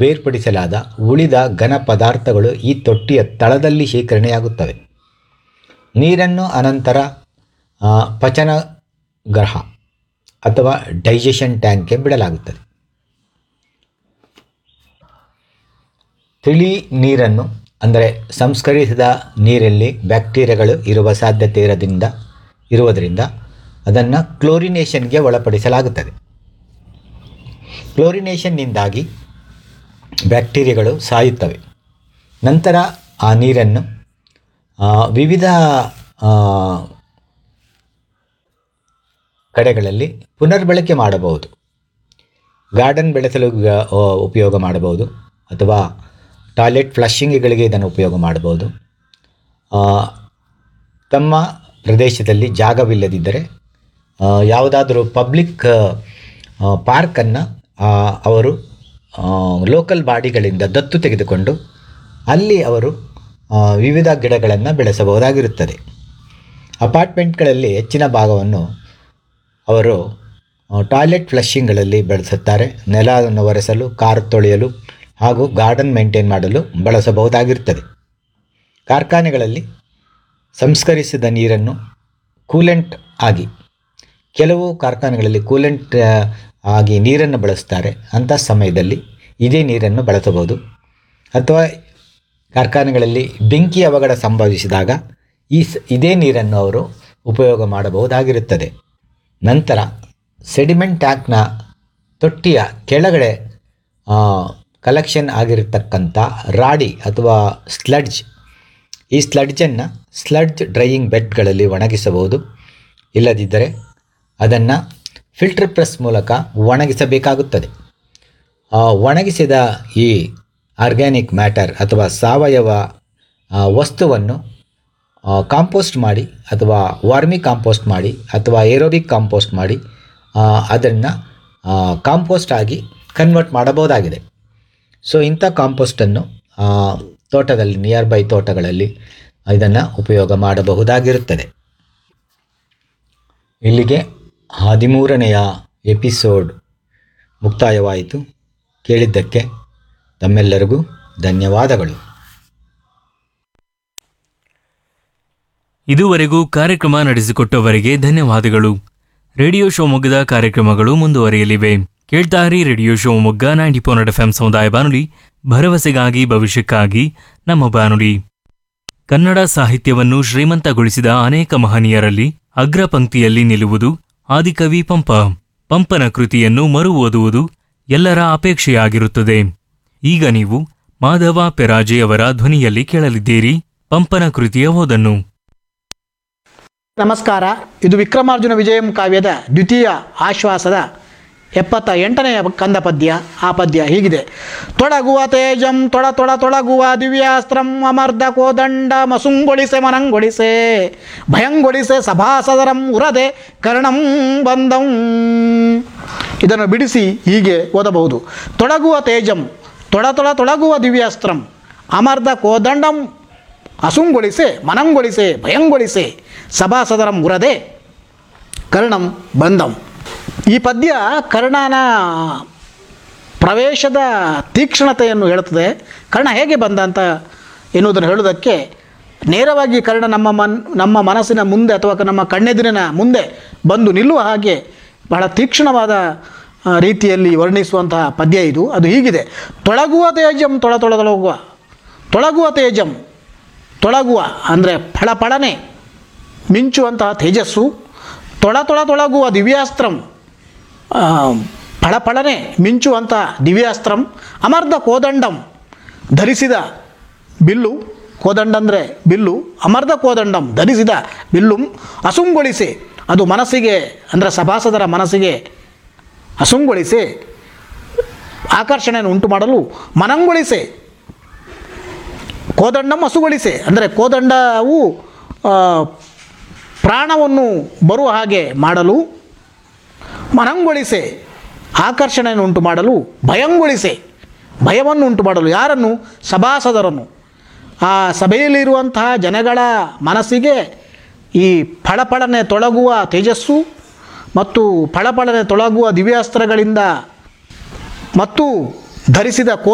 ಬೇರ್ಪಡಿಸಲಾದ ಉಳಿದ ಘನ ಪದಾರ್ಥಗಳು ಈ ತೊಟ್ಟಿಯ ತಳದಲ್ಲಿ ಶೇಖರಣೆಯಾಗುತ್ತವೆ ನೀರನ್ನು ಅನಂತರ ಆ, ಪಚನಗ್ರಹ ಅಥವಾ ಡೈಜೆಷನ್ ಟ್ಯಾಂಕ್ಗೆ ಬಿಡಲಾಗುತ್ತದೆ ತಿಳಿ ನೀರನ್ನು ಅಂದರೆ ಸಂಸ್ಕರಿಸಿದ ನೀರಲ್ಲಿ ಬ್ಯಾಕ್ಟೀರಿಯಾಗಳು ಇರುವ ಸಾಧ್ಯತೆ ಇರೋದ್ರಿಂದ ಇರುವುದರಿಂದ ಅದನ್ನು ಕ್ಲೋರಿನೇಷನ್ಗೆ ಒಳಪಡಿಸಲಾಗುತ್ತದೆ ಕ್ಲೋರಿನೇಷನ್ನಿಂದಾಗಿ ಬ್ಯಾಕ್ಟೀರಿಯಾಗಳು ಸಾಯುತ್ತವೆ ನಂತರ ಆ ನೀರನ್ನು ಆ, ವಿವಿಧ ಆ, ಕಡೆಗಳಲ್ಲಿ ಪುನರ್ಬಳಕೆ ಮಾಡಬಹುದು ಗಾರ್ಡನ್ ಬೆಳೆಸಲು ಗ- ಆ, ಉಪಯೋಗ ಮಾಡಬಹುದು ಅಥವಾ ಟಾಯ್ಲೆಟ್ ಫ್ಲಶಿಂಗ್ಗಳಿಗೆ ಇದನ್ನು ಉಪಯೋಗ ಮಾಡಬಹುದು ಆ, ತಮ್ಮ ಪ್ರದೇಶದಲ್ಲಿ ಜಾಗವಿಲ್ಲದಿದ್ದರೆ ಆ, ಯಾವುದಾದರೂ ಪಬ್ಲಿಕ್ ಪಾರ್ಕನ್ನು ಅವರು ಲೋಕಲ್ ಬಾಡಿಗಳಿಂದ ದತ್ತು ತೆಗೆದುಕೊಂಡು ಅಲ್ಲಿ ಅವರು ಆ, ವಿವಿಧ ಗಿಡಗಳನ್ನು ಬೆಳೆಸಬಹುದಾಗಿರುತ್ತದೆ ಅಪಾರ್ಟ್ಮೆಂಟ್ಗಳಲ್ಲಿ ಹೆಚ್ಚಿನ ಭಾಗವನ್ನು ಅವರು ಆ, ಟಾಯ್ಲೆಟ್ ಫ್ಲಶಿಂಗ್ಗಳಲ್ಲಿ ಬಳಸುತ್ತಾರೆ ನೆಲವನ್ನು ಒರೆಸಲು ಕಾರ್ ತೊಳೆಯಲು ಹಾಗೂ ಗಾರ್ಡನ್ ಮೇಂಟೈನ್ ಮಾಡಲು ಬಳಸಬಹುದಾಗಿರುತ್ತದೆ ಕಾರ್ಖಾನೆಗಳಲ್ಲಿ ಸಂಸ್ಕರಿಸಿದ ನೀರನ್ನು ಕೂಲೆಂಟ್ ಆಗಿ ಕೆಲವು ಕಾರ್ಖಾನೆಗಳಲ್ಲಿ ಕೂಲೆಂಟ್ ಆ, ಆಗಿ ನೀರನ್ನು ಬಳಸ್ತಾರೆ ಅಂಥ ಸಮಯದಲ್ಲಿ ಇದೇ ನೀರನ್ನು ಬಳಸಬಹುದು ಅಥವಾ ಕಾರ್ಖಾನೆಗಳಲ್ಲಿ ಬೆಂಕಿ ಅವಘಡ ಸಂಭವಿಸಿದಾಗ ಈ ಸ ಇದೇ ನೀರನ್ನು ಅವರು ಉಪಯೋಗ ಮಾಡಬಹುದಾಗಿರುತ್ತದೆ ನಂತರ ಸೆಡಿಮೆಂಟ್ ಟ್ಯಾಂಕ್ನ ತೊಟ್ಟಿಯ ಕೆಳಗಡೆ ಕಲೆಕ್ಷನ್ ಆಗಿರತಕ್ಕಂಥ ರಾಡಿ ಅಥವಾ ಸ್ಲಡ್ಜ್ ಈ ಸ್ಲಡ್ಜನ್ನು ಸ್ಲಡ್ಜ್ ಡ್ರೈಯಿಂಗ್ ಬೆಡ್ಗಳಲ್ಲಿ ಒಣಗಿಸಬಹುದು ಇಲ್ಲದಿದ್ದರೆ ಅದನ್ನು ಫಿಲ್ಟರ್ ಪ್ರೆಸ್ ಮೂಲಕ ಒಣಗಿಸಬೇಕಾಗುತ್ತದೆ ಆ, ಒಣಗಿಸಿದ ಈ ಆರ್ಗ್ಯಾನಿಕ್ ಮ್ಯಾಟರ್ ಅಥವಾ ಸಾವಯವ ಆ, ವಸ್ತುವನ್ನು ಕಾಂಪೋಸ್ಟ್ ಮಾಡಿ ಅಥವಾ ವಾರ್ಮಿ ಕಾಂಪೋಸ್ಟ್ ಮಾಡಿ ಅಥವಾ ಏರೋಬಿಕ್ ಕಾಂಪೋಸ್ಟ್ ಮಾಡಿ ಅದನ್ನು ಕಾಂಪೋಸ್ಟ್ ಆಗಿ ಕನ್ವರ್ಟ್ ಮಾಡಬಹುದಾಗಿದೆ ಸೊ ಇಂಥ ಕಾಂಪೋಸ್ಟನ್ನು ಆ, ತೋಟದಲ್ಲಿ ನಿಯರ್ ಬೈ ತೋಟಗಳಲ್ಲಿ ಇದನ್ನು ಉಪಯೋಗ ಮಾಡಬಹುದಾಗಿರುತ್ತದೆ ಇಲ್ಲಿಗೆ ಹದಿಮೂರನೆಯ ಎಪಿಸೋಡ್ ಮುಕ್ತಾಯವಾಯಿತು ಕೇಳಿದ್ದಕ್ಕೆ ತಮ್ಮೆಲ್ಲರಿಗೂ ಧನ್ಯವಾದಗಳು ಇದುವರೆಗೂ ಕಾರ್ಯಕ್ರಮ ನಡೆಸಿಕೊಟ್ಟವರಿಗೆ ಧನ್ಯವಾದಗಳು ರೇಡಿಯೋ ಶಿವಮೊಗ್ಗದ ಕಾರ್ಯಕ್ರಮಗಳು ಮುಂದುವರಿಯಲಿವೆ ಕೇಳ್ತಾರಿ radio Shivamogga ninety four F M ಸಮುದಾಯ ಬಾನುಲಿ ಭರವಸೆಗಾಗಿ ಭವಿಷ್ಯಕ್ಕಾಗಿ ನಮ್ಮ ಬಾನುಲಿ ಕನ್ನಡ ಸಾಹಿತ್ಯವನ್ನು ಶ್ರೀಮಂತಗೊಳಿಸಿದ ಅನೇಕ ಮಹನೀಯರಲ್ಲಿ ಅಗ್ರ ಪಂಕ್ತಿಯಲ್ಲಿ ನಿಲ್ಲುವುದು ಆದಿಕವಿ ಪಂಪ ಪಂಪನ ಕೃತಿಯನ್ನು ಮರು ಓದುವುದು ಎಲ್ಲರ ಅಪೇಕ್ಷೆಯಾಗಿರುತ್ತದೆ ಈಗ ನೀವು ಮಾಧವ ಪೆರಾಜೆ ಅವರ ಧ್ವನಿಯಲ್ಲಿ ಕೇಳಲಿದ್ದೀರಿ ಪಂಪನ ಕೃತಿಯ ಓದನ್ನು ನಮಸ್ಕಾರ ಇದು ವಿಕ್ರಮಾರ್ಜುನ ವಿಜಯಂ ಕಾವ್ಯದ ದ್ವಿತೀಯ ಆಶ್ವಾಸದ ಎಪ್ಪತ್ತ ಎಂಟನೆಯ ಕಂದ ಪದ್ಯ ಆ ಪದ್ಯ ಹೀಗಿದೆ ತೊಡಗುವ ತೇಜಂ ತೊಡ ತೊಡ ತೊಡಗುವ ದಿವ್ಯಾಸ್ತ್ರಂ ಅಮರ್ಧ ಕೋದಂಡ ಮಸುಂಗೊಳಿಸೆ ಮನಂಗೊಳಿಸೆ ಭಯಂಗೊಳಿಸೆ ಸಭಾಸದರಂ ಉರದೆ ಕರ್ಣಂ ಬಂದಂ ಇದನ್ನು ಬಿಡಿಸಿ ಹೀಗೆ ಓದಬಹುದು ತೊಡಗುವ ತೇಜಂ ತೊಡ ತೊಡ ತೊಡಗುವ ದಿವ್ಯಾಸ್ತ್ರಂ ಅಮರ್ಧ ಕೋದಂಡಂ ಅಸುಂಗೊಳಿಸೆ ಮನಂಗೊಳಿಸೆ ಭಯಂಗೊಳಿಸೆ ಸಭಾಸದರಂ ಉರದೆ ಕರ್ಣಂ ಬಂದಂ ಈ ಪದ್ಯ ಕರ್ಣನ ಪ್ರವೇಶದ ತೀಕ್ಷ್ಣತೆಯನ್ನು ಹೇಳುತ್ತದೆ ಕರ್ಣ ಹೇಗೆ ಬಂದ ಅಂತ ಎನ್ನುವುದನ್ನು ಹೇಳುವುದಕ್ಕೆ ನೇರವಾಗಿ ಕರ್ಣ ನಮ್ಮ ಮನ್ ನಮ್ಮ ಮನಸ್ಸಿನ ಮುಂದೆ ಅಥವಾ ನಮ್ಮ ಕಣ್ಣೆದುರಿನ ಮುಂದೆ ಬಂದು ನಿಲ್ಲುವ ಹಾಗೆ ಬಹಳ ತೀಕ್ಷ್ಣವಾದ ಆ, ರೀತಿಯಲ್ಲಿ ವರ್ಣಿಸುವಂತಹ ಪದ್ಯ ಇದು ಅದು ಹೀಗಿದೆ ತೊಳಗುವ ತೇಜಂ ತೊಳ ತೊಳ ತೊಳಗುವ ತೊಳಗುವ ತೇಜಂ ತೊಳಗುವ ಅಂದರೆ ಫಳಫಳನೆ ಮಿಂಚುವಂತಹ ತೇಜಸ್ಸು ತೊಳ ತೊಳ ತೊಳಗುವ ದಿವ್ಯಾಸ್ತ್ರಂ ಆ, ಫಳಫಳನೆ ಮಿಂಚುವಂಥ ದಿವ್ಯಾಸ್ತ್ರಂ ಅಮರ್ಧ ಕೋದಂಡಂ ಧರಿಸಿದ ಬಿಲ್ಲು ಕೋದಂಡ ಅಂದರೆ ಬಿಲ್ಲು ಅಮರ್ಧ ಕೋದಂಡಂ ಧರಿಸಿದ ಬಿಲ್ಲು ಅಸುಂಗೊಳಿಸಿ ಅದು ಮನಸ್ಸಿಗೆ ಅಂದರೆ ಸಭಾಸದರ ಮನಸ್ಸಿಗೆ ಅಸುಂಗೊಳಿಸಿ ಆಕರ್ಷಣೆಯನ್ನು ಉಂಟು ಮಾಡಲು ಮನಂಗೊಳಿಸಿ ಕೋದಂಡಂ ಹಸುಗೊಳಿಸೆ ಅಂದರೆ ಕೋದಂಡವು ಆ, ಪ್ರಾಣವನ್ನು ಬರುವ ಹಾಗೆ ಮಾಡಲು ಮನಂಗೊಳಿಸೆ ಆಕರ್ಷಣೆಯನ್ನು ಉಂಟು ಮಾಡಲು ಭಯಂಗೊಳಿಸೆ ಭಯವನ್ನು ಉಂಟು ಮಾಡಲು ಯಾರನ್ನು ಸಭಾಸದರನ್ನು ಆ ಸಭೆಯಲ್ಲಿರುವಂತಹ ಜನಗಳ ಮನಸ್ಸಿಗೆ ಈ ಫಳಫಳನೆ ತೊಳಗುವ ತೇಜಸ್ಸು ಮತ್ತು ಫಳಫಳನೆ ತೊಳಗುವ ದಿವ್ಯಾಸ್ತ್ರಗಳಿಂದ ಮತ್ತು ಧರಿಸಿದ ಕೋ